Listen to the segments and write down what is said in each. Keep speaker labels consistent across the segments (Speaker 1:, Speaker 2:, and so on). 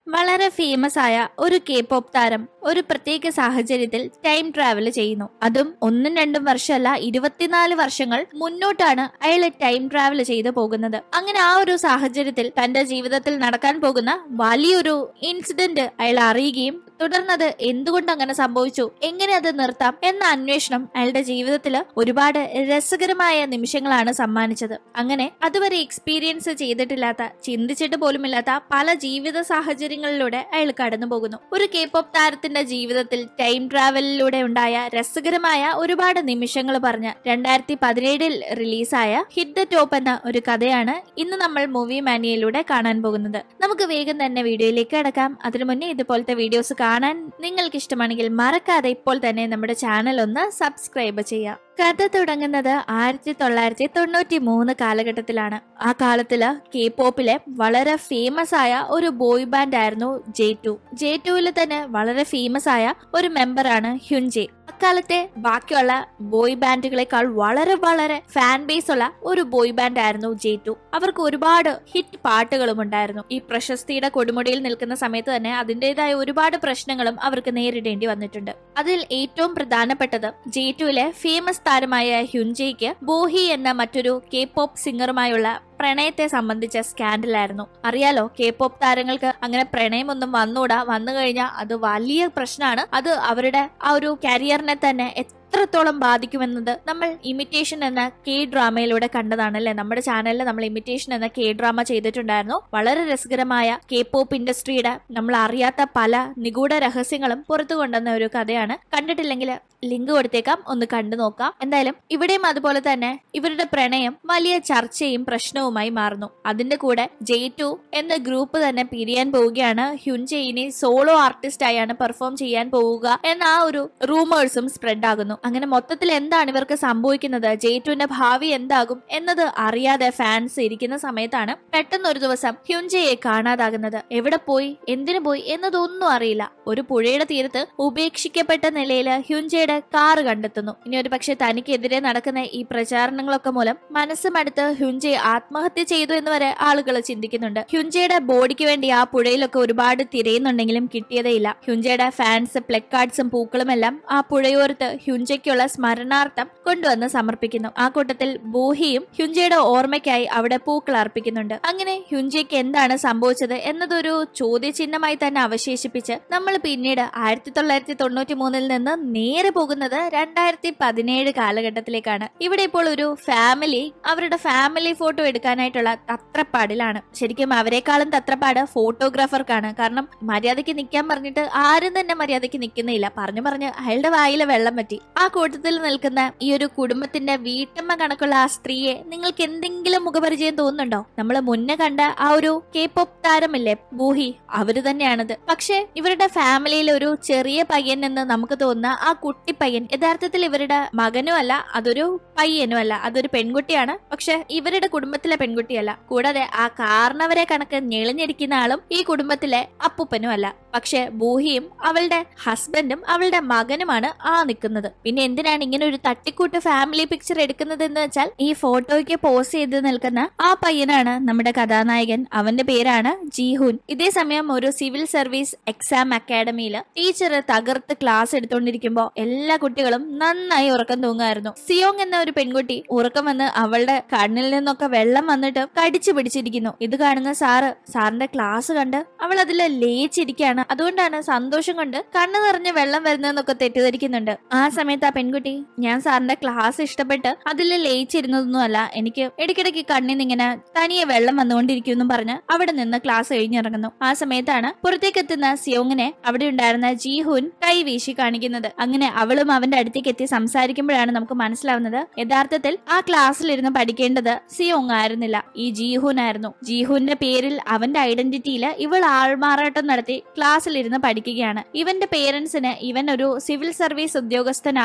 Speaker 1: വളരെ ഫേമസ് ആയ ഒരു കെ പോപ്പ് താരം ഒരു പ്രത്യേക സാഹചര്യത്തിൽ ടൈം ട്രാവൽ ചെയ്യുന്നു അതും ഒന്നും രണ്ടും വർഷമല്ല ഇരുപത്തിനാല് വർഷങ്ങൾ മുന്നോട്ടാണ് അയാൾ ടൈം ട്രാവൽ ചെയ്തു പോകുന്നത് അങ്ങനെ ആ ഒരു സാഹചര്യത്തിൽ തന്റെ ജീവിതത്തിൽ നടക്കാൻ പോകുന്ന വലിയൊരു ഇൻസിഡന്റ് അയാൾ അറിയുകയും തുടർന്നത് എന്തുകൊണ്ട് അങ്ങനെ സംഭവിച്ചു എങ്ങനെ അത് നിർത്താം എന്ന അന്വേഷണം അയാളുടെ ജീവിതത്തിൽ ഒരുപാട് രസകരമായ നിമിഷങ്ങളാണ് സമ്മാനിച്ചത് അങ്ങനെ അതുവരെ എക്സ്പീരിയൻസ് ചെയ്തിട്ടില്ലാത്ത ചിന്തിച്ചിട്ട് പോലുമില്ലാത്ത പല ജീവിത സാഹചര്യങ്ങളിലൂടെ അയാൾ കടന്നു പോകുന്നു ഒരു കെ പോപ്പ് താരത്തിന്റെ ജീവിതത്തിൽ ടൈം ട്രാവലിലൂടെ ഉണ്ടായ രസകരമായ ഒരുപാട് നിമിഷങ്ങൾ പറഞ്ഞ രണ്ടായിരത്തി പതിനേഴിൽ റിലീസായ ഹിറ്റ് ദ ടോപ്പ് എന്ന ഒരു കഥയാണ് ഇന്ന് നമ്മൾ മൂവി മാനിയയിലൂടെ കാണാൻ പോകുന്നത് നമുക്ക് വേഗം തന്നെ വീഡിയോയിലേക്ക് കടക്കാം അതിനു മുന്നേ ഇതുപോലത്തെ വീഡിയോസ് കാണാൻ നിങ്ങൾക്ക് ഇഷ്ടമാണെങ്കിൽ മറക്കാതെ ഇപ്പോൾ തന്നെ നമ്മുടെ ചാനൽ ഒന്ന് സബ്സ്ക്രൈബ് ചെയ്യാം കഥ തുടങ്ങുന്നത് ആയിരത്തി തൊള്ളായിരത്തി തൊണ്ണൂറ്റി മൂന്ന് കാലഘട്ടത്തിലാണ് ആ കാലത്തില് കെ പോപ്പിലെ വളരെ ഫേമസ് ആയ ഒരു ബോയ് ബാൻഡ് ആയിരുന്നു ജെ ടു ജെ ടുവിൽ തന്നെ വളരെ ഫേമസ് ആയ ഒരു മെമ്പറാണ് ഹ്യുൻജെ അക്കാലത്തെ ബാക്കിയുള്ള ബോയ് ബാൻഡുകളെക്കാൾ വളരെ വളരെ ഫാൻ ബേസ് ഉള്ള ഒരു ബോയ് ബാൻഡ് ആയിരുന്നു ജെ ടു അവർക്ക് ഒരുപാട് ഹിറ്റ് പാട്ടുകളും ഉണ്ടായിരുന്നു ഈ പ്രശസ്തിയുടെ കൊടുമുടിയിൽ നിൽക്കുന്ന സമയത്ത് തന്നെ അതിൻ്റെതായ ഒരുപാട് പ്രശ്നങ്ങളും അവർക്ക് നേരിടേണ്ടി വന്നിട്ടുണ്ട് അതിൽ ഏറ്റവും പ്രധാനപ്പെട്ടത് ജെ ടുവിലെ ഫേമസ് താരമായ ഹ്യുൻജയ്ക്ക് ബോഹി എന്ന മറ്റൊരു കെ പോപ്പ് സിംഗറുമായുള്ള പ്രണയത്തെ സംബന്ധിച്ച സ്കാൻഡലായിരുന്നു അറിയാലോ കെ പോപ്പ് താരങ്ങൾക്ക് അങ്ങനെ പ്രണയമൊന്നും വന്നൂടാ വന്നു കഴിഞ്ഞാൽ അത് വലിയ പ്രശ്നമാണ് അത് അവരുടെ ആ ഒരു കരിയറിനെ തന്നെ എത്രത്തോളം ബാധിക്കുമെന്നത് നമ്മൾ ഇമിറ്റേഷൻ എന്ന കെ ഡ്രാമയിലൂടെ കണ്ടതാണല്ലേ നമ്മുടെ ചാനലിൽ നമ്മൾ ഇമിറ്റേഷൻ എന്ന കെ ഡ്രാമ ചെയ്തിട്ടുണ്ടായിരുന്നു വളരെ രസകരമായ കെ പോപ്പ് ഇൻഡസ്ട്രിയുടെ നമ്മൾ അറിയാത്ത പല നിഗൂഢ രഹസ്യങ്ങളും പുറത്തു കൊണ്ടുവന്ന ഒരു കഥയാണ് കണ്ടിട്ടില്ലെങ്കിൽ ലിങ്ക് കൊടുത്തേക്കാം ഒന്ന് കണ്ടു നോക്കാം എന്തായാലും ഇവിടെയും അതുപോലെ തന്നെ ഇവരുടെ പ്രണയം വലിയ ചർച്ചയും പ്രശ്നവുമായി മാറുന്നു അതിന്റെ കൂടെ ജെ ടു എന്ന ഗ്രൂപ്പ് തന്നെ പിരിയാൻ പോവുകയാണ് ഹ്യുൻജെ ഇനി സോളോ ആർട്ടിസ്റ്റ് ആയാണ് പെർഫോം ചെയ്യാൻ പോവുക എന്ന ആ ഒരു റൂമേഴ്സും സ്പ്രെഡ് ആകുന്നു അങ്ങനെ മൊത്തത്തിൽ എന്താണ് ഇവർക്ക് സംഭവിക്കുന്നത് ജെ ടുവിന്റെ ഭാവി എന്താകും എന്നത് അറിയാതെ ഫാൻസ് ഇരിക്കുന്ന സമയത്താണ് പെട്ടെന്ന് ഒരു ദിവസം ഹ്യുൻജയെ കാണാതാകുന്നത് എവിടെ പോയി എന്തിനു പോയി എന്നതൊന്നും അറിയില്ല ഒരു പുഴയുടെ തീരത്ത് ഉപേക്ഷിക്കപ്പെട്ട നിലയിൽ ഹ്യുൻജയുടെ കാറ് കണ്ടെത്തുന്നു ഇനി ഒരു പക്ഷെ തനിക്കെതിരെ നടക്കുന്ന ഈ പ്രചാരണങ്ങളൊക്കെ മൂലം മനസ്സ് മടുത്ത് ഹ്യുൻജെ ആത്മഹത്യ ചെയ്തു എന്ന് വരെ ആളുകൾ ചിന്തിക്കുന്നുണ്ട് ഹ്യുൻജയുടെ ബോഡിക്ക് വേണ്ടി ആ പുഴയിലൊക്കെ ഒരുപാട് തിരയുന്നുണ്ടെങ്കിലും കിട്ടിയതേയില്ല ഹ്യുൻജയുടെ ഫാൻസ് പ്ലക്കാർഡ്സും പൂക്കളും എല്ലാം ആ പുഴയോരത്ത് ഹ്യുൻജയ്ക്കുള്ള സ്മരണാർത്ഥം കൊണ്ടുവന്ന് സമർപ്പിക്കുന്നു ആ കൂട്ടത്തിൽ ബൂഹിയും ഹ്യുൻജയുടെ ഓർമ്മയ്ക്കായി അവിടെ പൂക്കൾ അർപ്പിക്കുന്നുണ്ട് അങ്ങനെ ഹ്യുൻജയ്ക്ക് എന്താണ് സംഭവിച്ചത് എന്നതൊരു ചോദ്യചിഹ്നമായി തന്നെ അവശേഷിപ്പിച്ച് നമ്മൾ പിന്നീട് ആയിരത്തി തൊള്ളായിരത്തി തൊണ്ണൂറ്റി മൂന്നിൽ നിന്ന് നേരെ പോകുന്നത് രണ്ടായിരത്തി പതിനേഴ് കാലഘട്ടത്തിലേക്കാണ് ഇവിടെ ഇപ്പോൾ ഒരു ഫാമിലി അവരുടെ ഫാമിലി ഫോട്ടോ എടുക്കാനായിട്ടുള്ള തത്രപ്പാടിലാണ് ശരിക്കും അവരെക്കാളും തത്രപ്പാട് ഫോട്ടോഗ്രാഫർക്കാണ് കാരണം മര്യാദയ്ക്ക് നിൽക്കാൻ പറഞ്ഞിട്ട് ആരും തന്നെ മര്യാദയ്ക്ക് നിൽക്കുന്നില്ല പറഞ്ഞു പറഞ്ഞ് അയാളുടെ വായിലെ വെള്ളം പറ്റി ആ കൂട്ടത്തിൽ നിൽക്കുന്ന ഈ ഒരു കുടുംബത്തിന്റെ വീട്ടമ്മ കണക്കുള്ള ആ സ്ത്രീയെ നിങ്ങൾക്ക് എന്തെങ്കിലും മുഖപരിചയം തോന്നുന്നുണ്ടോ നമ്മൾ മുന്നേ കണ്ട ആ ഒരു കെ പോപ്പ് താരമില്ലേ ബൂഹി അവര് തന്നെയാണത് പക്ഷെ ഇവരുടെ ഫാമിലിയിലെ ഒരു ചെറിയ പയ്യൻ എന്ന് നമുക്ക് തോന്നുന്ന ആ കുട്ടി പയ്യൻ യഥാർത്ഥത്തിൽ ഇവരുടെ മകനും അല്ല അതൊരു പയ്യനും അല്ല അതൊരു പെൺകുട്ടിയാണ് പക്ഷെ ഇവരുടെ കുടുംബത്തിലെ പെൺകുട്ടിയല്ല കൂടാതെ ആ കാരണവരെ കണക്ക് ഞെളിഞ്ഞിരിക്കുന്ന ആളും ഈ കുടുംബത്തിലെ അപ്പൂപ്പനും അല്ല പക്ഷെ ബൂഹിയും അവളുടെ ഹസ്ബൻഡും അവളുടെ മകനുമാണ് ആ നിൽക്കുന്നത് പിന്നെ എന്തിനാണ് ഇങ്ങനെ ഒരു തട്ടിക്കൂട്ട് ഫാമിലി പിക്ചർ എടുക്കുന്നത് എന്ന് വെച്ചാൽ ഈ ഫോട്ടോയ്ക്ക് പോസ് ചെയ്ത് നിൽക്കുന്ന ആ പയ്യനാണ് നമ്മുടെ കഥാനായകൻ അവന്റെ പേരാണ് ജീഹുൻ ഇതേ സമയം ഒരു സിവിൽ സർവീസ് എക്സാം അക്കാഡമിയിൽ ടീച്ചർ തകർത്ത് ക്ലാസ് എടുത്തുകൊണ്ടിരിക്കുമ്പോൾ എല്ലാ കുട്ടികളും നന്നായി ഉറക്കം തൂങ്ങായിരുന്നു സിയോങ് എന്ന ഒരു പെൺകുട്ടി ഉറക്കം വന്ന് അവളുടെ കണ്ണിൽ നിന്നൊക്കെ വെള്ളം വന്നിട്ട് കടിച്ചു പിടിച്ചിരിക്കുന്നു ഇത് കാണുന്ന സാറ് സാറിന്റെ ക്ലാസ് കണ്ട് അവൾ അതിൽ ലയിച്ചിരിക്കുകയാണ് അതുകൊണ്ടാണ് സന്തോഷം കൊണ്ട് കണ്ണു നിറഞ്ഞ് വെള്ളം വരുന്നതെന്നൊക്കെ തെറ്റിദ്ധരിക്കുന്നുണ്ട് ആ സമയത്ത് ആ പെൺകുട്ടി ഞാൻ സാറിന്റെ ക്ലാസ് ഇഷ്ടപ്പെട്ട് അതിൽ ലയിച്ചിരുന്നതൊന്നുമല്ല എനിക്ക് ഇടയ്ക്കിടയ്ക്ക് കണ്ണിൽ നിന്ന് ഇങ്ങനെ തനിയെ വെള്ളം വന്നുകൊണ്ടിരിക്കുമെന്നും പറഞ്ഞ് അവിടെ നിന്ന് ക്ലാസ് കഴിഞ്ഞിറങ്ങുന്നു ആ സമയത്താണ് പുറത്തേക്ക് എത്തുന്ന സിയോങ്ങിനെ അവിടെ ഉണ്ടായിരുന്ന ജീഹുൻ കൈ വീശി കാണിക്കുന്നത് അങ്ങനെ അവളും അവന്റെ അടുത്തേക്ക് എത്തി സംസാരിക്കുമ്പോഴാണ് നമുക്ക് മനസ്സിലാവുന്നത് യഥാർത്ഥത്തിൽ ആ ക്ലാസ്സിലിരുന്ന് പഠിക്കേണ്ടത് സിയോങ് ആയിരുന്നില്ല ഈ ജീഹുൻ ആയിരുന്നു ജീഹുന്റെ പേരിൽ അവന്റെ ഐഡന്റിറ്റിയിൽ ഇവൾ ആൾമാറാട്ടം നടത്തി ക്ലാസ്സിലിരുന്ന് പഠിക്കുകയാണ് ഇവന്റെ പേരൻസിന് ഇവൻ ഒരു സിവിൽ സർവീസ്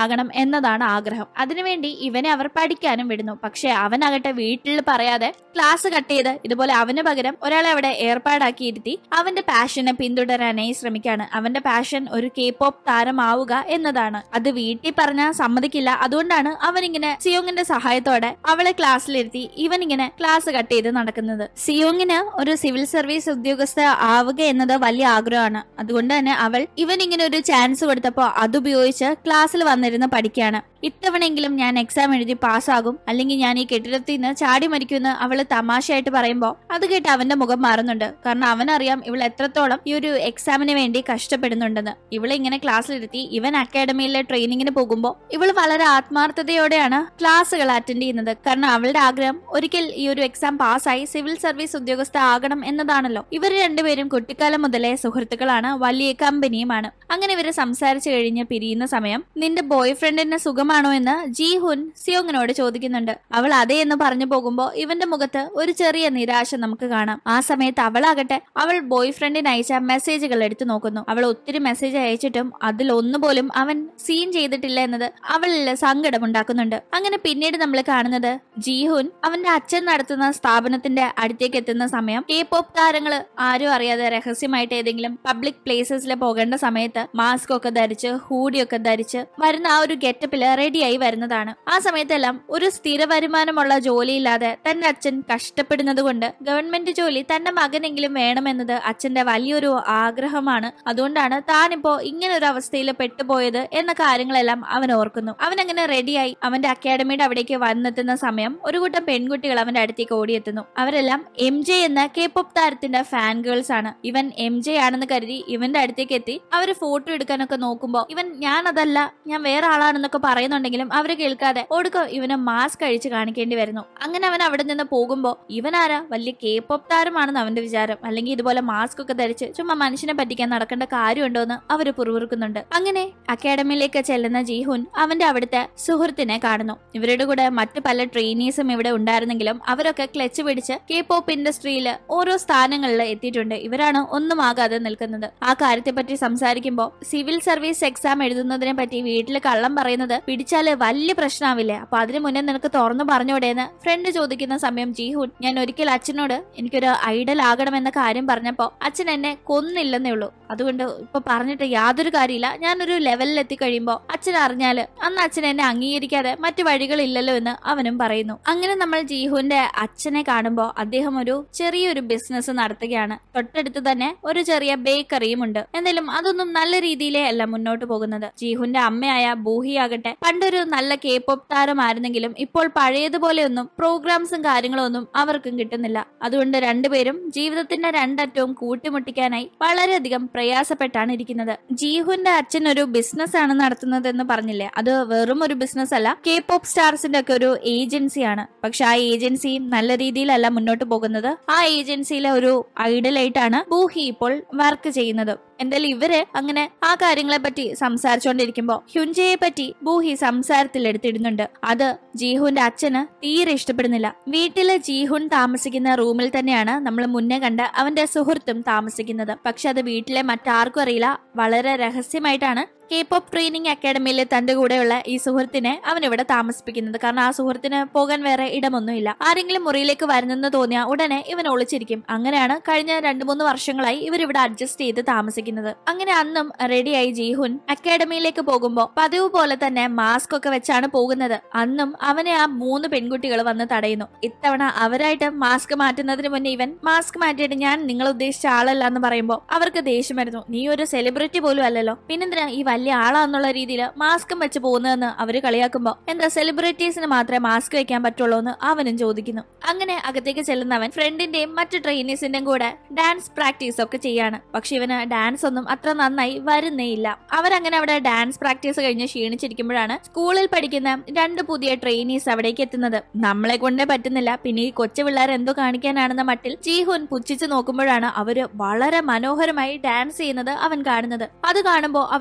Speaker 1: ആകണം എന്നതാണ് ആഗ്രഹം അതിനുവേണ്ടി ഇവനെ അവർ പഠിക്കാനും വിടുന്നു പക്ഷെ അവനാകട്ടെ വീട്ടിൽ പറയാതെ ക്ലാസ് കട്ട് ചെയ്ത് ഇതുപോലെ അവന് പകരം ഒരാളെ അവിടെ ഏർപ്പാടാക്കി ഇരുത്തി അവന്റെ പാഷനെ പിന്തുടരാനായി ശ്രമിക്കാണ് അവന്റെ പാഷൻ ഒരു കെ പോപ്പ് താരമാവുക എന്നതാണ് അത് വീട്ടിൽ പറഞ്ഞാൽ സമ്മതിക്കില്ല അതുകൊണ്ടാണ് അവൻ ഇങ്ങനെ സിയോങ്ങിന്റെ സഹായത്തോടെ അവളെ ക്ലാസ്സിലിരുത്തി ഇവൻ ഇങ്ങനെ ക്ലാസ് കട്ട് ചെയ്ത് നടക്കുന്നത് സിയോങ്ങിന് ഒരു സിവിൽ സർവീസ് ഉദ്യോഗസ്ഥ ആവുക എന്നത് വലിയ ആഗ്രഹമാണ് അതുകൊണ്ട് തന്നെ അവൾ ഇവൻ ഇങ്ങനെ ഒരു ചാൻസ് കൊടുത്തപ്പോ അതുപയോഗിച്ച് ക്ലാസ്സിൽ വന്നിരുന്ന് പഠിക്കാണ് ഇത്തവണയെങ്കിലും ഞാൻ എക്സാം എഴുതി പാസ്സാകും അല്ലെങ്കിൽ ഞാൻ ഈ കെട്ടിടത്തിൽ നിന്ന് ചാടി മരിക്കുമെന്ന് അവള് തമാശയായിട്ട് പറയുമ്പോ അത് കേട്ട് അവന്റെ മുഖം മാറുന്നുണ്ട് കാരണം അവനറിയാം ഇവൾ എത്രത്തോളം ഈ ഒരു എക്സാമിന് വേണ്ടി കഷ്ടപ്പെടുന്നുണ്ടെന്ന് ഇവളെ ഇങ്ങനെ ക്ലാസ്സിലിരുത്തി ഇവൻ അക്കാഡമിയിലെ ട്രെയിനിങ്ങിന് പോകുമ്പോൾ ഇവൾ വളരെ ആത്മാർത്ഥതയോടെയാണ് ക്ലാസ്സുകൾ അറ്റൻഡ് ചെയ്യുന്നത് കാരണം അവളുടെ ആഗ്രഹം ഒരിക്കൽ ഈ ഒരു എക്സാം പാസ്സായി സിവിൽ സർവീസ് ഉദ്യോഗസ്ഥ ആകണം എന്നതാണല്ലോ ഇവർ രണ്ടുപേരും കുട്ടിക്കാലം മുതലേ സുഹൃത്തുക്കളാണ് വലിയ കമ്പനിയുമാണ് അങ്ങനെ ഇവര് സംസാരിച്ചു കഴിഞ്ഞ് പിരിയുന്ന സമയം നിന്റെ ബോയ് ഫ്രണ്ടിന് സുഖമാണോ എന്ന് ജി ഹുൻ സിയോങ്ങിനോട് ചോദിക്കുന്നുണ്ട് അവൾ അതെ എന്ന് പറഞ്ഞു പോകുമ്പോ ഇവന്റെ മുഖത്ത് ഒരു ചെറിയ നിരാശ നമുക്ക് കാണാം ആ സമയത്ത് അവളാകട്ടെ അവൾ ബോയ് ഫ്രണ്ടിന് അയച്ച മെസ്സേജുകൾ എടുത്തു നോക്കുന്നു അവൾ ഒത്തിരി മെസ്സേജ് അയച്ചിട്ടും അതിൽ ഒന്നുപോലും അവൻ സീൻ ചെയ്തിട്ടില്ല എന്നത് അവളിൽ സങ്കടമുണ്ടാക്കുന്നുണ്ട് അങ്ങനെ പിന്നീട് നമ്മൾ കാണുന്നത് ജീഹുൻ അവന്റെ അച്ഛൻ നടത്തുന്ന സ്ഥാപനത്തിന്റെ അടുത്തേക്ക് എത്തുന്ന സമയം കെ പോപ്പ് താരങ്ങൾ ആരും അറിയാതെ രഹസ്യമായിട്ട് ഏതെങ്കിലും പബ്ലിക് പ്ലേസസിൽ പോകേണ്ട സമയത്ത് മാസ്ക് ഒക്കെ ധരിച്ച് ഹൂഡിയൊക്കെ ധരിച്ച് വരുന്ന ആ ഒരു ഗെറ്റപ്പില് റെഡിയായി വരുന്നതാണ് ആ സമയത്തെല്ലാം ഒരു സ്ഥിര വരുമാനമുള്ള ജോലിയില്ലാതെ തന്റെ അച്ഛൻ കഷ്ടപ്പെടുന്നത് കൊണ്ട് ഗവൺമെന്റ് ജോലി തന്റെ മകനെങ്കിലും വേണമെന്നത് അച്ഛന്റെ വലിയൊരു ആഗ്രഹമാണ് അതുകൊണ്ടാണ് താനിപ്പോ ഇങ്ങനെ ഒരു അവസ്ഥയിൽ പെട്ടുപോയത് എന്ന കാര്യങ്ങളെല്ലാം അവൻ ഓർക്കുന്നു അവൻ അങ്ങനെ റെഡിയായി അവന്റെ അക്കാഡമിയുടെ അവിടേക്ക് വന്നെത്തുന്ന സമയം ഒരു കൂട്ടം പെൺകുട്ടികൾ അവന്റെ അടുത്തേക്ക് ഓടിയെത്തുന്നു അവരെല്ലാം എം ജെ എന്ന കെ പോപ്പ് താരത്തിന്റെ ഫാൻ ഗേൾസ് ആണ് ഇവൻ എം ജെ ആണെന്ന് കരുതി ഇവന്റെ അടുത്തേക്ക് എത്തി അവര് ഫോട്ടോ എടുക്കാനൊക്കെ നോക്കുമ്പോ ഇവൻ ഞാൻ അതല്ല ഞാൻ വേറെ ആളാണെന്നൊക്കെ പറയുന്നുണ്ടെങ്കിലും അവര് കേൾക്കാതെ ഒടുക്കം ഇവന് മാസ്ക് അഴിച്ച് കാണിക്കേണ്ടി വരുന്നു അങ്ങനെ അവൻ അവിടെ നിന്ന് പോകുമ്പോ ഇവനാരാ വലിയ കെ പോപ്പ് താരമാണെന്ന് അവന്റെ വിചാരം അല്ലെങ്കിൽ ഇതുപോലെ മാസ്ക് ഒക്കെ ധരിച്ച് ചുമ്മാ മനുഷ്യനെ പറ്റിക്കാൻ നടക്കേണ്ട കാര്യമുണ്ടോ എന്ന് അവര് പുറവുറുക്കുന്നുണ്ട് അങ്ങനെ അക്കാഡമിയിലേക്ക് ചെല്ലുന്ന ജീഹുൻ അവന്റെ അവിടുത്തെ സുഹൃത്തിനെ കാണുന്നു ഇവരുടെ കൂടെ മറ്റു പല ട്രെയിനീസും ഇവിടെ ഉണ്ടായിരുന്നെങ്കിലും അവരൊക്കെ ക്ലച്ച് പിടിച്ച് കെ പോപ്പ് ഇൻഡസ്ട്രിയിൽ ഓരോ സ്ഥാനങ്ങളിൽ എത്തിയിട്ടുണ്ട് ഇവരാണ് ഒന്നും ആകാതെ നിൽക്കുന്നത് ആ കാര്യത്തെ പറ്റി സംസാരിക്കുമ്പോൾ സിവിൽ സർവീസ് എക്സാം എഴുതുന്നതിനെ പറ്റി വീട്ടിൽ കള്ളം പറയുന്നത് പിടിച്ചാല് വലിയ പ്രശ്നമാവില്ലേ അപ്പൊ അതിനു മുന്നേ നിനക്ക് തുറന്നു പറഞ്ഞൂടേന്ന് ഫ്രണ്ട് ചോദിക്കുന്ന സമയം ജീഹുൻ ഞാൻ ഒരിക്കൽ അച്ഛനോട് എനിക്കൊരു ഐഡൽ ആകണമെന്ന കാര്യം പറഞ്ഞപ്പോ അച്ഛൻ എന്നെ കൊന്നില്ലെന്നേ ഉള്ളൂ അതുകൊണ്ട് ഇപ്പൊ പറഞ്ഞിട്ട് യാതൊരു കാര്യമില്ല ഞാനൊരു ലെവലിൽ എത്തിക്കഴിയുമ്പോ അച്ഛൻ അറിഞ്ഞാല് അന്ന് അച്ഛൻ എന്നെ അംഗീകരിക്കാതെ മറ്റു വഴികളില്ലല്ലോ എന്ന് അവനും പറയുന്നു അങ്ങനെ നമ്മൾ ജീഹുവിന്റെ അച്ഛനെ കാണുമ്പോൾ അദ്ദേഹം ഒരു ചെറിയൊരു ബിസിനസ് നടത്തുകയാണ് തൊട്ടടുത്ത് തന്നെ ഒരു ചെറിയ ബേക്കറിയും ഉണ്ട് എന്തായാലും അതൊന്നും നല്ല രീതിയിലേ അല്ല മുന്നോട്ട് പോകുന്നത് ജീഹുന്റെ അമ്മയായ ബൂഹി ആകട്ടെ പണ്ടൊരു നല്ല കെ പോപ്പ് താരമായിരുന്നെങ്കിലും ഇപ്പോൾ പഴയതുപോലെയൊന്നും പ്രോഗ്രാംസും കാര്യങ്ങളും ഒന്നും അവർക്കും കിട്ടുന്നില്ല അതുകൊണ്ട് രണ്ടുപേരും ജീവിതത്തിന്റെ രണ്ടറ്റവും കൂട്ടിമുട്ടിക്കാനായി വളരെയധികം പ്രയാസപ്പെട്ടാണ് ഇരിക്കുന്നത് ജീഹുന്റെ അച്ഛൻ ഒരു ബിസിനസ് ആണ് നടത്തുന്നത് എന്ന് പറഞ്ഞില്ലേ അത് വെറും ഒരു ബിസിനസ് അല്ല കെ പോപ്പ് സ്റ്റാർസിന്റെ ഒക്കെ ഒരു ഏജൻസിയാണ് പക്ഷെ ആ ഏജൻസിയും നല്ല രീതിയിലല്ല മുന്നോട്ട് പോകുന്നത് ആ ഏജൻസിയിലെ ഒരു ഐഡലായിട്ടാണ് ബൂഹി ഇപ്പോൾ വർക്ക് ചെയ്യുന്നത് എന്തായാലും ഇവര് അങ്ങനെ ആ കാര്യങ്ങളെ പറ്റി സംസാരിച്ചുകൊണ്ടിരിക്കുമ്പോ ഹ്യുൻജയെ പറ്റി ബൂഹി സംസാരത്തിൽ എടുത്തിടുന്നുണ്ട് അത് ജീഹുന്റെ അച്ഛന് തീരെ ഇഷ്ടപ്പെടുന്നില്ല വീട്ടില് ജീഹുൻ താമസിക്കുന്ന റൂമിൽ തന്നെയാണ് നമ്മൾ മുന്നേ കണ്ട അവന്റെ സുഹൃത്തും താമസിക്കുന്നത് പക്ഷെ അത് വീട്ടിലെ മറ്റാർക്കും അറിയില്ല വളരെ രഹസ്യമായിട്ടാണ് കെ പോപ്പ് ട്രെയിനിങ് അക്കാഡമിയിൽ തന്റെ കൂടെയുള്ള ഈ സുഹൃത്തിനെ അവൻ ഇവിടെ താമസിപ്പിക്കുന്നത് കാരണം ആ സുഹൃത്തിന് പോകാൻ വേറെ ഇടമൊന്നുമില്ല ആരെങ്കിലും മുറിയിലേക്ക് വരുന്നെന്ന് തോന്നിയാൽ ഉടനെ ഇവൻ ഒളിച്ചിരിക്കും അങ്ങനെയാണ് കഴിഞ്ഞ രണ്ടു മൂന്ന് വർഷങ്ങളായി ഇവർ ഇവിടെ അഡ്ജസ്റ്റ് ചെയ്ത് താമസിക്കുന്നത് അങ്ങനെ അന്നും റെഡിയായി ജീഹുൻ അക്കാഡമിയിലേക്ക് പോകുമ്പോൾ പതിവ് പോലെ തന്നെ മാസ്ക് ഒക്കെ വെച്ചാണ് പോകുന്നത് അന്നും അവനെ ആ മൂന്ന് പെൺകുട്ടികൾ വന്ന് തടയുന്നു ഇത്തവണ അവരായിട്ട് മാസ്ക് മാറ്റുന്നതിന് മുന്നേ ഇവൻ മാസ്ക് മാറ്റിയിട്ട് ഞാൻ നിങ്ങൾ ഉദ്ദേശിച്ച ആളല്ല എന്ന് പറയുമ്പോൾ അവർക്ക് ദേഷ്യം വരുന്നു നീ ഒരു സെലിബ്രിറ്റി പോലും അല്ലല്ലോ പിന്നെന്തിനാ ഈ വലിയ ആളാന്നുള്ള രീതിയിൽ മാസ്കും വെച്ച് പോകുന്നതെന്ന് അവര് കളിയാക്കുമ്പോ എന്താ സെലിബ്രിറ്റീസിന് മാത്രമേ മാസ്ക് വെക്കാൻ പറ്റുള്ളൂ എന്ന് അവനും ചോദിക്കുന്നു അങ്ങനെ അകത്തേക്ക് ചെല്ലുന്നവൻ ഫ്രണ്ടിന്റെയും മറ്റു ട്രെയിനീസിന്റെയും കൂടെ ഡാൻസ് പ്രാക്ടീസ് ഒക്കെ ചെയ്യാണ് പക്ഷെ ഇവന് ഡാൻസ് ഒന്നും അത്ര നന്നായി വരുന്നേ ഇല്ല അവരങ്ങനെ അവിടെ ഡാൻസ് പ്രാക്ടീസ് കഴിഞ്ഞ് ക്ഷീണിച്ചിരിക്കുമ്പോഴാണ് സ്കൂളിൽ പഠിക്കുന്ന രണ്ട് പുതിയ ട്രെയിനീസ് അവിടേക്ക് എത്തുന്നത് നമ്മളെ കൊണ്ടേ പറ്റുന്നില്ല പിന്നെ ഈ കൊച്ചു പിള്ളേർ എന്തോ കാണിക്കാനാണെന്ന മട്ടിൽ ജീഹുൻ പുച്ഛിച്ച് നോക്കുമ്പോഴാണ് അവര് വളരെ മനോഹരമായി ഡാൻസ് ചെയ്യുന്നത് അവൻ കാണുന്നത് അത് കാണുമ്പോൾ അവന് പേടിയാവുന്നു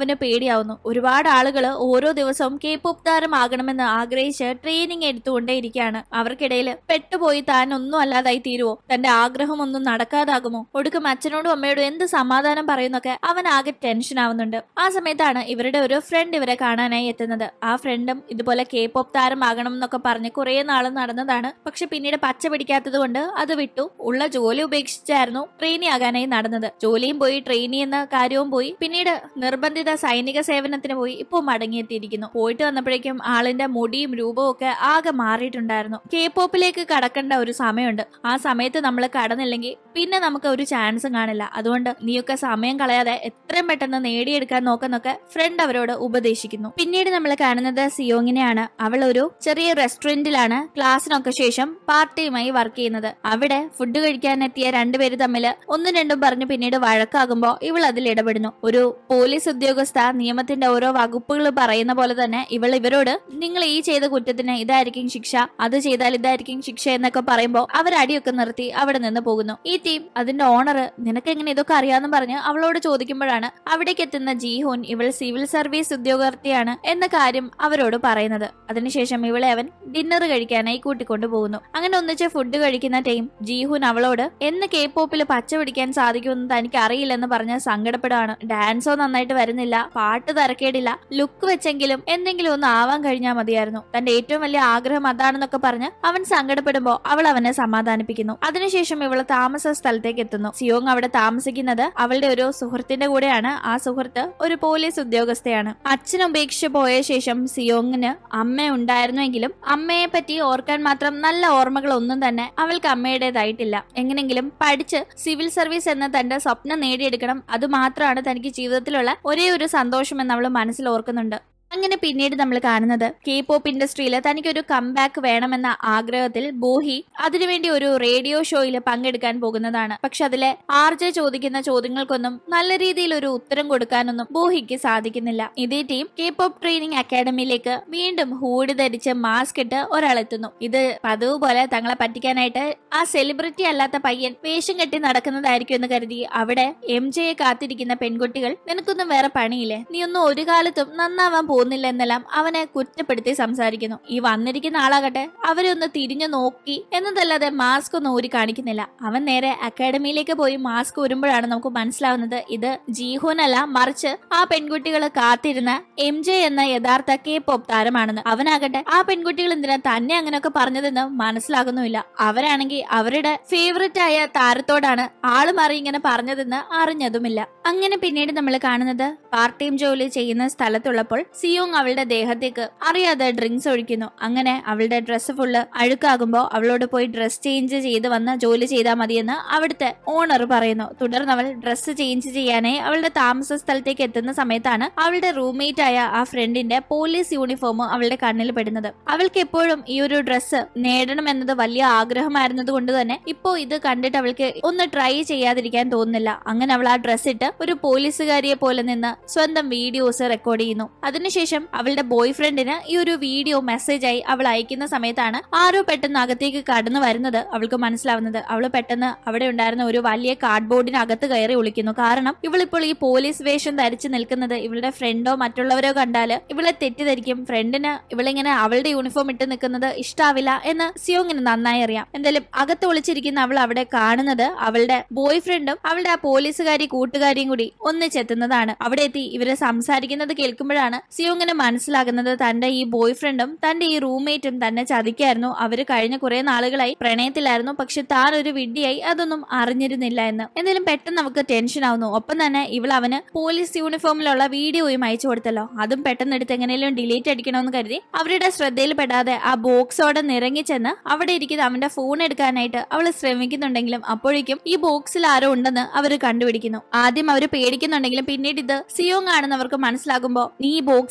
Speaker 1: യാത്രയാവുന്നു ഒരുപാട് ആളുകൾ ഓരോ ദിവസവും കെ പോപ്പ് താരമാകണമെന്ന് ആഗ്രഹിച്ച് ട്രെയിനിങ് എടുത്തുകൊണ്ടേയിരിക്കുകയാണ് അവർക്കിടയിൽ പെട്ടുപോയി താൻ ഒന്നും അല്ലാതായി തീരുവോ തന്റെ ആഗ്രഹം ഒന്നും നടക്കാതാകുമോ ഒടുക്കം അച്ഛനോടും അമ്മയോടും എന്ത് സമാധാനം പറയുന്നൊക്കെ അവൻ ആകെ ടെൻഷൻ ആവുന്നുണ്ട് ആ സമയത്താണ് ഇവരുടെ ഒരു ഫ്രണ്ട് ഇവരെ കാണാനായി എത്തുന്നത് ആ ഫ്രണ്ടും ഇതുപോലെ കെ പോപ്പ് താരമാകണം എന്നൊക്കെ പറഞ്ഞ് കുറെ നാൾ നടന്നതാണ് പക്ഷെ പിന്നീട് പച്ച പിടിക്കാത്തത് കൊണ്ട് അത് വിട്ടു ഉള്ള ജോലി ഉപേക്ഷിച്ചായിരുന്നു ട്രെയിനി ആകാനായി നടന്നത് ജോലിയും പോയി ട്രെയിനി എന്ന കാര്യവും പോയി പിന്നീട് നിർബന്ധിത സൈനിക സേവനത്തിന് പോയി ഇപ്പോ മടങ്ങിയെത്തിയിരിക്കുന്നു പോയിട്ട് വന്നപ്പോഴേക്കും ആളിന്റെ മുടിയും രൂപവും ഒക്കെ ആകെ മാറിയിട്ടുണ്ടായിരുന്നു കെ പോപ്പിലേക്ക് കടക്കേണ്ട ഒരു സമയമുണ്ട് ആ സമയത്ത് നമ്മൾ കടന്നില്ലെങ്കിൽ പിന്നെ നമുക്ക് ഒരു ചാൻസും കാണില്ല അതുകൊണ്ട് നീയൊക്കെ സമയം കളയാതെ എത്രയും പെട്ടെന്ന് നേടിയെടുക്കാൻ നോക്കുന്നൊക്കെ ഫ്രണ്ട് അവരോട് ഉപദേശിക്കുന്നു പിന്നീട് നമ്മൾ കാണുന്നത് സിയോങ്ങിനെയാണ് അവൾ ഒരു ചെറിയ റെസ്റ്റോറന്റിലാണ് ക്ലാസ്സിനൊക്കെ ശേഷം പാർട്ട് ടൈമായി വർക്ക് ചെയ്യുന്നത് അവിടെ ഫുഡ് കഴിക്കാനെത്തിയ രണ്ടുപേര് തമ്മിൽ ഒന്നും രണ്ടും പറഞ്ഞു പിന്നീട് വഴക്കാകുമ്പോ ഇവൾ അതിൽ ഇടപെടുന്നു ഒരു പോലീസ് ഉദ്യോഗസ്ഥ നിയമത്തിന്റെ ഓരോ വകുപ്പുകൾ പറയുന്ന പോലെ തന്നെ ഇവൾ ഇവരോട് നിങ്ങൾ ഈ ചെയ്ത കുറ്റത്തിന് ഇതായിരിക്കും ശിക്ഷ അത് ചെയ്താൽ ഇതായിരിക്കും ശിക്ഷ എന്നൊക്കെ പറയുമ്പോൾ അവർ അടിയൊക്കെ നിർത്തി അവിടെ നിന്ന് പോകുന്നു ഈ ടീം അതിന്റെ ഓണർ നിനക്ക് എങ്ങനെ ഇതൊക്കെ അറിയാമെന്ന് പറഞ്ഞ് അവളോട് ചോദിക്കുമ്പോഴാണ് അവിടേക്ക് എത്തുന്ന ജീഹോൻ ഇവൾ സിവിൽ സർവീസ് ഉദ്യോഗാർത്ഥിയാണ് എന്ന കാര്യം അവരോട് പറയുന്നത് അതിനുശേഷം ഇവളെ അവൻ ഡിന്നർ കഴിക്കാനായി കൂട്ടിക്കൊണ്ടു പോകുന്നു അങ്ങനെ ഒന്നിച്ച് ഫുഡ് കഴിക്കുന്ന ടൈം ജീഹുൻ അവളോട് എന്ന് കെ പോപ്പിൽ പച്ച പിടിക്കാൻ സാധിക്കുമെന്ന് തനിക്ക് അറിയില്ലെന്ന് പറഞ്ഞ് സങ്കടപ്പെടുകയാണ് ഡാൻസോ നന്നായിട്ട് വരുന്നില്ല പാട്ട് തരക്കേടില്ല ലുക്ക് വെച്ചെങ്കിലും എന്തെങ്കിലും ഒന്ന് ആവാൻ കഴിഞ്ഞാൽ മതിയായിരുന്നു തന്റെ ഏറ്റവും വലിയ ആഗ്രഹം അതാണെന്നൊക്കെ പറഞ്ഞ് അവൻ സങ്കടപ്പെടുമ്പോ അവൾ അവനെ സമാധാനിപ്പിക്കുന്നു അതിനുശേഷം ഇവള് താമസ സ്ഥലത്തേക്ക് എത്തുന്നു സിയോങ് അവിടെ താമസിക്കുന്നത് അവളുടെ ഒരു സുഹൃത്തിന്റെ കൂടെയാണ് ആ സുഹൃത്ത് ഒരു പോലീസ് ഉദ്യോഗസ്ഥയാണ് അച്ഛൻ ഉപേക്ഷിച്ച് പോയ ശേഷം സിയോങ്ങിന് അമ്മ ഉണ്ടായിരുന്നുവെങ്കിലും അമ്മയെ പറ്റി ഓർക്കാൻ മാത്രം നല്ല ഓർമ്മകൾ ഒന്നും തന്നെ അവൾക്ക് അമ്മയുടേതായിട്ടില്ല എങ്ങനെങ്കിലും പഠിച്ച് സിവിൽ സർവീസ് എന്ന തന്റെ സ്വപ്നം നേടിയെടുക്കണം അത് മാത്രമാണ് തനിക്ക് ജീവിതത്തിലുള്ള ഒരേ ഒരു സന്തോഷം എന്ന് അവൾ മനസ്സിൽ ഓർക്കുന്നുണ്ട് അങ്ങനെ പിന്നീട് നമ്മൾ കാണുന്നത് കെ പോപ്പ് ഇൻഡസ്ട്രിയിൽ തനിക്കൊരു കംബാക്ക് വേണമെന്ന ആഗ്രഹത്തിൽ ബോഹി അതിനുവേണ്ടി ഒരു റേഡിയോ ഷോയിൽ പങ്കെടുക്കാൻ പോകുന്നതാണ് പക്ഷെ അതിലെ ആർ ജെ ചോദിക്കുന്ന ചോദ്യങ്ങൾക്കൊന്നും നല്ല രീതിയിൽ ഒരു ഉത്തരം കൊടുക്കാനൊന്നും ബോഹിക്ക് സാധിക്കുന്നില്ല ഇതേ ടീം കെ പോപ്പ് ട്രെയിനിങ് അക്കാഡമിയിലേക്ക് വീണ്ടും ഹൂടി ധരിച്ച് മാസ്ക് ഇട്ട് ഒരാളെത്തുന്നു ഇത് പതിവ് പോലെ തങ്ങളെ പറ്റിക്കാനായിട്ട് ആ സെലിബ്രിറ്റി അല്ലാത്ത പയ്യൻ വേഷം കെട്ടി നടക്കുന്നതായിരിക്കും എന്ന് കരുതി അവിടെ എം ജെയെ കാത്തിരിക്കുന്ന പെൺകുട്ടികൾ നിനക്കൊന്നും വേറെ പണിയില്ലേ നീ ഒന്നും ഒരു കാലത്തും നന്നാവാൻ പോകുന്നില്ല എന്നെല്ലാം അവനെ കുറ്റപ്പെടുത്തി സംസാരിക്കുന്നു ഈ വന്നിരിക്കുന്ന ആളാകട്ടെ അവരെ ഒന്ന് തിരിഞ്ഞു നോക്കി എന്നതല്ലാതെ മാസ്ക് ഒന്നും ഊരി കാണിക്കുന്നില്ല അവൻ നേരെ അക്കാഡമിയിലേക്ക് പോയി മാസ്ക് ഊരുമ്പോഴാണ് നമുക്ക് മനസ്സിലാവുന്നത് ഇത് ജീഹോനല്ല മറിച്ച് ആ പെൺകുട്ടികൾ കാത്തിരുന്ന എം ജെ എന്ന യഥാർത്ഥ കെ പോപ്പ് താരമാണെന്ന് അവനാകട്ടെ ആ പെൺകുട്ടികൾ എന്തിനാ തന്നെ അങ്ങനെയൊക്കെ പറഞ്ഞതെന്ന് മനസ്സിലാകുന്നുമില്ല അവരാണെങ്കിൽ അവരുടെ ഫേവററ്റ് ആയ താരത്തോടാണ് ആള് മാറി ഇങ്ങനെ പറഞ്ഞതെന്ന് അറിഞ്ഞതുമില്ല അങ്ങനെ പിന്നീട് നമ്മൾ കാണുന്നത് പാർട്ട് ടൈം ജോലി ചെയ്യുന്ന സ്ഥലത്തുള്ളപ്പോൾ സിയോങ് അവളുടെ ദേഹത്തേക്ക് അറിയാതെ ഡ്രിങ്ക്സ് ഒഴിക്കുന്നു അങ്ങനെ അവളുടെ ഡ്രസ്സ് ഫുള്ള് അഴുക്കാകുമ്പോൾ അവളോട് പോയി ഡ്രസ് ചേഞ്ച് ചെയ്ത് വന്ന് ജോലി ചെയ്താൽ മതിയെന്ന് അവിടുത്തെ ഓണർ പറയുന്നു തുടർന്ന് അവൾ ഡ്രസ്സ് ചേഞ്ച് ചെയ്യാനായി അവളുടെ താമസ സ്ഥലത്തേക്ക് എത്തുന്ന സമയത്താണ് അവളുടെ റൂംമേറ്റ് ആയ ആ ഫ്രണ്ടിന്റെ പോലീസ് യൂണിഫോം അവളുടെ കണ്ണിൽ പെടുന്നത് അവൾക്ക് എപ്പോഴും ഈ ഒരു ഡ്രസ്സ് നേടണം എന്നത് വലിയ ആഗ്രഹമായിരുന്നത് കൊണ്ട് തന്നെ ഇപ്പോ ഇത് കണ്ടിട്ട് അവൾക്ക് ഒന്ന് ട്രൈ ചെയ്യാതിരിക്കാൻ തോന്നുന്നില്ല അങ്ങനെ അവൾ ആ ഡ്രസ്സ് ഇട്ട് ഒരു പോലീസുകാരിയെ പോലെ നിന്ന് സ്വന്തം വീഡിയോസ് റെക്കോർഡ് ചെയ്യുന്നു അതിനുശേഷം അവളുടെ ബോയ് ഫ്രണ്ടിന് ഈ ഒരു വീഡിയോ മെസ്സേജ് ആയി അവൾ അയക്കുന്ന സമയത്താണ് ആരോ പെട്ടെന്ന് അകത്തേക്ക് കടന്നു വരുന്നത് അവൾക്ക് മനസ്സിലാവുന്നത് അവൾ പെട്ടെന്ന് അവിടെ ഉണ്ടായിരുന്ന ഒരു വലിയ കാർഡ്ബോർഡിനകത്ത് കയറി ഒളിക്കുന്നു കാരണം ഇവളിപ്പോൾ ഈ പോലീസ് വേഷം ധരിച്ചു നിൽക്കുന്നത് ഇവളുടെ ഫ്രണ്ടോ മറ്റുള്ളവരോ കണ്ടാല് ഇവളെ തെറ്റിദ്ധരിക്കും ഫ്രണ്ടിന് ഇവളിങ്ങനെ അവളുടെ യൂണിഫോം ഇട്ട് നിൽക്കുന്നത് ഇഷ്ടാവില്ല എന്ന് സിയോങ്ങിന് നന്നായി അറിയാം എന്തായാലും അകത്ത് ഒളിച്ചിരിക്കുന്ന അവൾ അവിടെ കാണുന്നത് അവളുടെ ബോയ് ഫ്രണ്ടും അവളുടെ ആ പോലീസുകാരി കൂട്ടുകാരിയും കൂടി ഒന്നിച്ചെത്തുന്നതാണ് അവിടെ എത്തി ഇവര് സംസാരിക്കുന്നത് കേൾക്കുമ്പോഴാണ് സിയോങ്ങിന് മനസ്സിലാകുന്നത് തന്റെ ഈ ബോയ് ഫ്രണ്ടും തന്റെ ഈ റൂംമേറ്റും തന്നെ ചതിക്കായിരുന്നു അവര് കഴിഞ്ഞ കുറെ നാളുകളായി പ്രണയത്തിലായിരുന്നു പക്ഷെ താൻ ഒരു വിഡ്ഢിയായി അതൊന്നും അറിഞ്ഞിരുന്നില്ല എന്ന് എന്തായാലും പെട്ടെന്ന് നമുക്ക് ടെൻഷൻ ആവുന്നു ഒപ്പം തന്നെ ഇവൾ അവന് പോലീസ് യൂണിഫോമിലുള്ള വീഡിയോയും അയച്ചു കൊടുത്തല്ലോ അതും പെട്ടെന്ന് എടുത്ത് എങ്ങനെയും ഡിലീറ്റ് അടിക്കണമെന്ന് കരുതി അവരുടെ ശ്രദ്ധയിൽപ്പെടാതെ ആ ബോക്സോടെ നിറങ്ങി ചെന്ന് അവിടെ ഇരിക്കുന്ന അവന്റെ ഫോൺ എടുക്കാനായിട്ട് അവൾ ശ്രമിക്കുന്നുണ്ടെങ്കിലും അപ്പോഴേക്കും ഈ ബോക്സിൽ ആരോ ഉണ്ടെന്ന് അവർ കണ്ടുപിടിക്കുന്നു ആദ്യം അവർ പേടിക്കുന്നുണ്ടെങ്കിലും പിന്നീട് ഇത് സിയോങ് ആണെന്ന് അവർക്ക് മനസ്സിലാകുമ്പോൾ നീ ഈ ബോക്സിൽ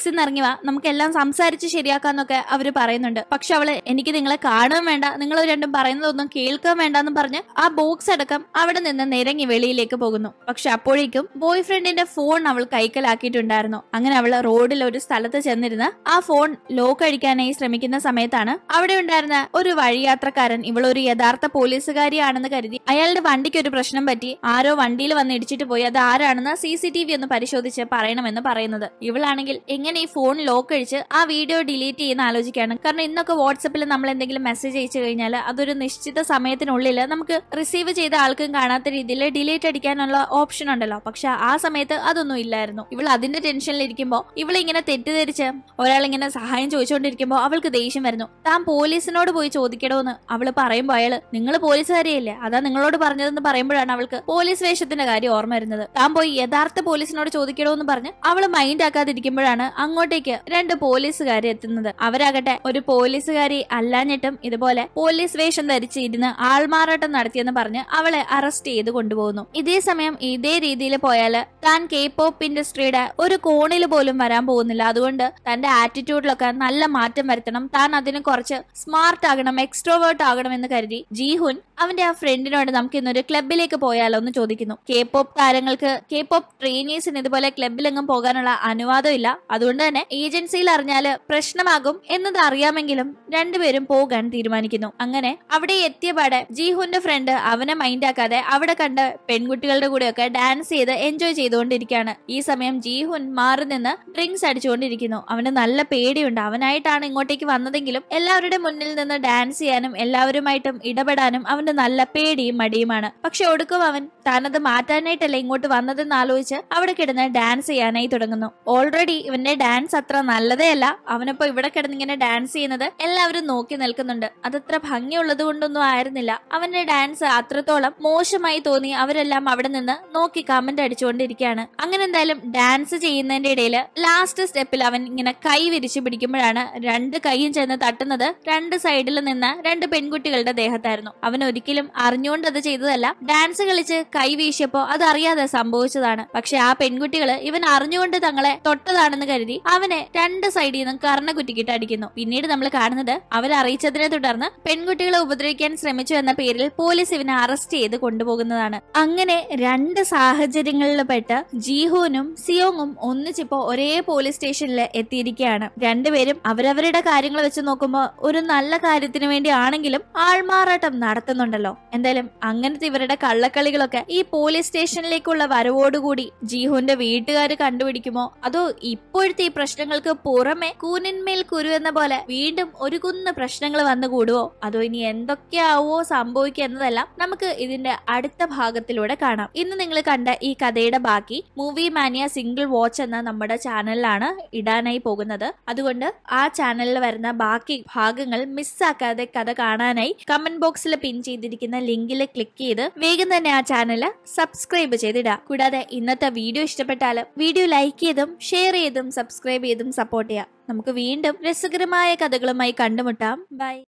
Speaker 1: ബോക്സിൽ നിന്ന് ഇറങ്ങി വാ നമുക്കെല്ലാം സംസാരിച്ച് ശരിയാക്കാന്നൊക്കെ അവര് പറയുന്നുണ്ട് പക്ഷെ അവള് എനിക്ക് നിങ്ങളെ കാണുകയും വേണ്ട നിങ്ങൾ രണ്ടും പറയുന്നതൊന്നും കേൾക്കാൻ വേണ്ടെന്ന് പറഞ്ഞ് ആ ബോക്സ് അടക്കം അവിടെ നിന്ന് നിരങ്ങി വെളിയിലേക്ക് പോകുന്നു പക്ഷെ അപ്പോഴേക്കും ബോയ് ഫ്രണ്ടിന്റെ ഫോൺ അവൾ കൈക്കലാക്കിയിട്ടുണ്ടായിരുന്നു അങ്ങനെ അവൾ റോഡിൽ ഒരു സ്ഥലത്ത് ചെന്നിരുന്ന് ആ ഫോൺ ലോക്ക് അടിക്കാനായി ശ്രമിക്കുന്ന സമയത്താണ് അവിടെ ഉണ്ടായിരുന്ന ഒരു വഴിയാത്രക്കാരൻ ഇവൾ ഒരു യഥാർത്ഥ പോലീസുകാരിയാണെന്ന് കരുതി അയാളുടെ വണ്ടിക്ക് ഒരു പ്രശ്നം പറ്റി ആരോ വണ്ടിയിൽ വന്ന് ഇടിച്ചിട്ട് പോയി അത് ആരാണെന്ന് സി സി ടി വി ഒന്ന് പരിശോധിച്ച് പറയണമെന്ന് പറയുന്നത് ഇവളാണെങ്കിൽ എങ്ങനെ ഈ ഫോൺ ലോക്ക് അടിച്ച് ആ വീഡിയോ ഡിലീറ്റ് ചെയ്യുന്ന ആലോചിക്കാണ് കാരണം ഇന്നൊക്കെ വാട്സപ്പിൽ നമ്മൾ എന്തെങ്കിലും മെസ്സേജ് അയച്ചു കഴിഞ്ഞാൽ അതൊരു നിശ്ചിത സമയത്തിനുള്ളിൽ നമുക്ക് റിസീവ് ചെയ്ത ആൾക്കും കാണാത്ത രീതിയിൽ ഡിലീറ്റ് അടിക്കാനുള്ള ഓപ്ഷൻ ഉണ്ടല്ലോ പക്ഷെ ആ സമയത്ത് അതൊന്നും ഇല്ലായിരുന്നു ഇവൾ അതിന്റെ ടെൻഷനിൽ ഇരിക്കുമ്പോൾ ഇവളിങ്ങനെ തെറ്റിദ്ധരിച്ച് ഒരാളിങ്ങനെ സഹായം ചോദിച്ചുകൊണ്ടിരിക്കുമ്പോൾ അവൾക്ക് ദേഷ്യം വരുന്നു താൻ പോലീസിനോട് പോയി ചോദിക്കണോന്ന് അവള് പറയുമ്പോൾ അയാള് നിങ്ങൾ പോലീസുകാരിയല്ലേ അതാ നിങ്ങളോട് പറഞ്ഞതെന്ന് പറയുമ്പോഴാണ് അവൾക്ക് പോലീസ് വേഷത്തിന്റെ കാര്യം ഓർമ്മ വരുന്നത് താൻ പോയി യഥാർത്ഥ പോലീസിനോട് ചോദിക്കണോന്ന് പറഞ്ഞ് അവള് മൈൻഡ് ആക്കാതിരിക്കുമ്പോഴാണ് അങ്ങോട്ടേക്ക് രണ്ട് പോലീസുകാർ എത്തുന്നത് അവരാകട്ടെ ഒരു പോലീസുകാരി അല്ലാഞ്ഞിട്ടും ഇതുപോലെ പോലീസ് വേഷം ധരിച്ച് ഇരുന്ന് ആൾമാറാട്ടം നടത്തിയെന്ന് പറഞ്ഞ് അവളെ അറസ്റ്റ് ചെയ്ത് കൊണ്ടുപോകുന്നു ഇതേ സമയം ഇതേ രീതിയിൽ പോയാല് താൻ കെ പോപ്പ് ഇൻഡസ്ട്രിയുടെ ഒരു കോണിൽ പോലും വരാൻ പോകുന്നില്ല അതുകൊണ്ട് തന്റെ ആറ്റിറ്റ്യൂഡിലൊക്കെ നല്ല മാറ്റം വരുത്തണം താൻ അതിന് കുറച്ച് സ്മാർട്ട് ആകണം എക്സ്ട്രോവേർട്ട് ആകണം എന്ന് കരുതി ജീഹുൻ അവന്റെ ആ ഫ്രണ്ടിനോട് നമുക്ക് ഇന്നൊരു ക്ലബിലേക്ക് പോയാലോ എന്ന് ചോദിക്കുന്നു കെ പോപ്പ് താരങ്ങൾക്ക് കെ പോപ്പ് ട്രെയിനീസിന് ഇതുപോലെ ക്ലബിലെങ്ങും പോകാനുള്ള അനുവാദം ഇല്ല അതുകൊണ്ട് തന്നെ ഏജൻസിയിൽ അറിഞ്ഞാല് പ്രശ്നമാകും എന്നത് അറിയാമെങ്കിലും രണ്ടുപേരും പോകാൻ തീരുമാനിക്കുന്നു അങ്ങനെ അവിടെ എത്തിയപാടെ ജീഹുന്റെ ഫ്രണ്ട് അവനെ മൈൻഡ് ആക്കാതെ അവിടെ കണ്ട പെൺകുട്ടികളുടെ കൂടെയൊക്കെ ഡാൻസ് ചെയ്ത് എൻജോയ് ചെയ്തുകൊണ്ടിരിക്കുകയാണ് ഈ സമയം ജീഹുൻ മാറി നിന്ന് ഡ്രിങ്ക്സ് അടിച്ചുകൊണ്ടിരിക്കുന്നു അവന് നല്ല പേടിയുണ്ട് അവനായിട്ടാണ് ഇങ്ങോട്ടേക്ക് വന്നതെങ്കിലും എല്ലാവരുടെ മുന്നിൽ നിന്ന് ഡാൻസ് ചെയ്യാനും എല്ലാവരുമായിട്ടും ഇടപെടാനും അവന് നല്ല പേടിയും മടിയുമാണ് പക്ഷെ ഒടുക്കം അവൻ താനത് മാറ്റാനായിട്ടല്ല ഇങ്ങോട്ട് വന്നതെന്ന് ആലോചിച്ച് അവിടെ കിടന്ന് ഡാൻസ് ചെയ്യാനായി തുടങ്ങുന്നു ഓൾറെഡി ഇവന്റെ ഡാൻസ് അത്ര നല്ലതേ അല്ല അവനിപ്പോ ഇവിടെ കിടന്ന് ഇങ്ങനെ ഡാൻസ് ചെയ്യുന്നത് എല്ലാവരും നോക്കി നിൽക്കുന്നുണ്ട് അതത്ര ഭംഗിയുള്ളത് കൊണ്ടൊന്നും ആയിരുന്നില്ല അവന്റെ ഡാൻസ് അത്രത്തോളം മോശമായി തോന്നി അവരെല്ലാം അവിടെ നിന്ന് നോക്കി കമന്റ് അടിച്ചുകൊണ്ടിരിക്കുകയാണ് അങ്ങനെ എന്തായാലും ഡാൻസ് ചെയ്യുന്നതിന്റെ ഇടയിൽ ലാസ്റ്റ് സ്റ്റെപ്പിൽ അവൻ ഇങ്ങനെ കൈ വിരിച്ചു പിടിക്കുമ്പോഴാണ് രണ്ട് കൈയും ചെന്ന് തട്ടുന്നത് രണ്ട് സൈഡിൽ നിന്ന് രണ്ട് പെൺകുട്ടികളുടെ ദേഹത്തായിരുന്നു അവൻ ഒരിക്കലും അറിഞ്ഞുകൊണ്ട് അത് ചെയ്തതല്ല ഡാൻസ് കളിച്ച് കൈ വീശിയപ്പോ അത് അറിയാതെ സംഭവിച്ചതാണ് പക്ഷെ ആ പെൺകുട്ടികള് ഇവൻ അറിഞ്ഞുകൊണ്ട് തങ്ങളെ തൊട്ടതാണെന്ന് കരുതി അവനെ രണ്ട് സൈഡിൽ നിന്നും കർണ കുറ്റിക്കിട്ട് അടിക്കുന്നു പിന്നീട് നമ്മൾ കാണുന്നത് അവരറിയിച്ചതിനെ തുടർന്ന് പെൺകുട്ടികളെ ഉപദ്രവിക്കാൻ ശ്രമിച്ചു എന്ന പേരിൽ പോലീസ് ഇവനെ അറസ്റ്റ് ചെയ്ത് കൊണ്ടുപോകുന്നതാണ് അങ്ങനെ രണ്ട് സാഹചര്യങ്ങളിൽ പെട്ട് ജീഹുനും സിയോങ്ങും ഒന്നിച്ചിപ്പോ ഒരേ പോലീസ് സ്റ്റേഷനിൽ എത്തിയിരിക്കുകയാണ് രണ്ടുപേരും അവരവരുടെ കാര്യങ്ങൾ വെച്ച് നോക്കുമ്പോൾ ഒരു നല്ല കാര്യത്തിന് വേണ്ടി ആണെങ്കിലും ആൾമാറാട്ടം നടത്തുന്നുണ്ടല്ലോ എന്തായാലും അങ്ങനത്തെ ഇവരുടെ കള്ളക്കളികളൊക്കെ ഈ പോലീസ് സ്റ്റേഷനിലേക്കുള്ള വരവോടുകൂടി ജീഹുന്റെ വീട്ടുകാർ കണ്ടുപിടിക്കുമോ അതോ ഇപ്പോഴത്തെ ഈ പ്രശ്നങ്ങൾക്ക് പുറമെ കൂനിന്മേൽ കുരു എന്ന പോലെ വീണ്ടും ഒരു കുന്ന് പ്രശ്നങ്ങൾ വന്നു കൂടുവോ അതോ ഇനി എന്തൊക്കെയാവോ സംഭവിക്കുക എന്നതെല്ലാം നമുക്ക് ഇതിന്റെ അടുത്ത ഭാഗത്തിലൂടെ കാണാം ഇന്ന് നിങ്ങൾ കണ്ട ഈ കഥയുടെ ബാക്കി മൂവി മാനിയ സിംഗിൾ വാച്ച് എന്ന നമ്മുടെ ചാനലിലാണ് ഇടാനായി പോകുന്നത് അതുകൊണ്ട് ആ ചാനലിൽ വരുന്ന ബാക്കി ഭാഗങ്ങൾ മിസ്സാക്കാതെ കഥ കാണാനായി കമന്റ് ബോക്സിൽ പിൻ ചെയ്തിരിക്കുന്ന ലിങ്കിൽ ക്ലിക്ക് ചെയ്ത് വേഗം തന്നെ ആ ചാനൽ സബ്സ്ക്രൈബ് ചെയ്തിടുക കൂടാതെ ഇന്നത്തെ വീഡിയോ ഇഷ്ടപ്പെട്ടാൽ വീഡിയോ ലൈക്ക് ചെയ്തും ഷെയർ ചെയ്തും സബ്സ്ക്രൈബ് ചെയ്തും സപ്പോർട്ട് ചെയ്യാം നമുക്ക് വീണ്ടും രസകരമായ കഥകളുമായി കണ്ടുമുട്ടാം ബൈ